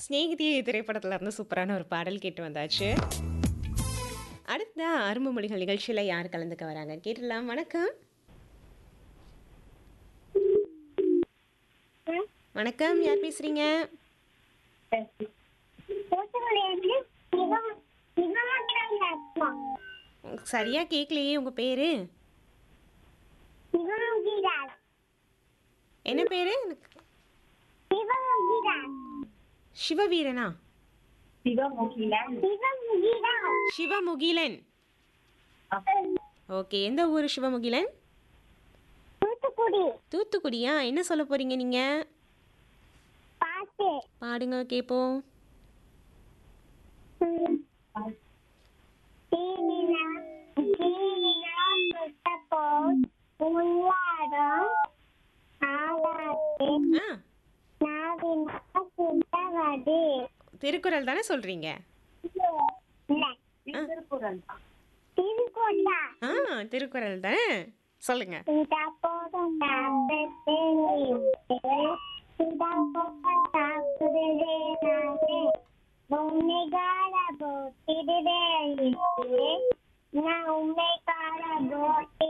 ஸ்நேகிதியே திரைப்படத்துல இருந்து சூப்பரான ஒரு பாடல் கேட்டு வந்தாச்சு அடுத்த அரும்பு மொழிகள் நிகழ்ச்சியில் யார் கலந்துக்க வராங்க கேட்டுடலாம் வணக்கம் வணக்கம் யார் பேசுறீங்க உங்களுக்கு சரியா கேட்கலையே உங்க பேரு என்ன பேரு எனக்கு சிவவீரனா சிவமுகிலன் ஓகே எந்த ஊர் சிவமுகிலன் தூத்துக்குடி தூத்துக்குடியா என்ன சொல்ல போறீங்க நீங்க பாட்டு பாடுங்க கேட்போம் தீவினா தீவினா முட்டப்போல் உள்ளாரம் ஆகாது ஆ நாவினா சுட்டவது திருக்குறள் தானே சொல்றீங்க இல்ல திருக்குறளா ஆ திருக்குறள் தானே சொல்லுங்க இதா போதும் நாற்பத்தி இதா போதும் சாப்பிடுதே நானே உன்னை கால போட்டிடுதே நான் உன்னை கால போட்ட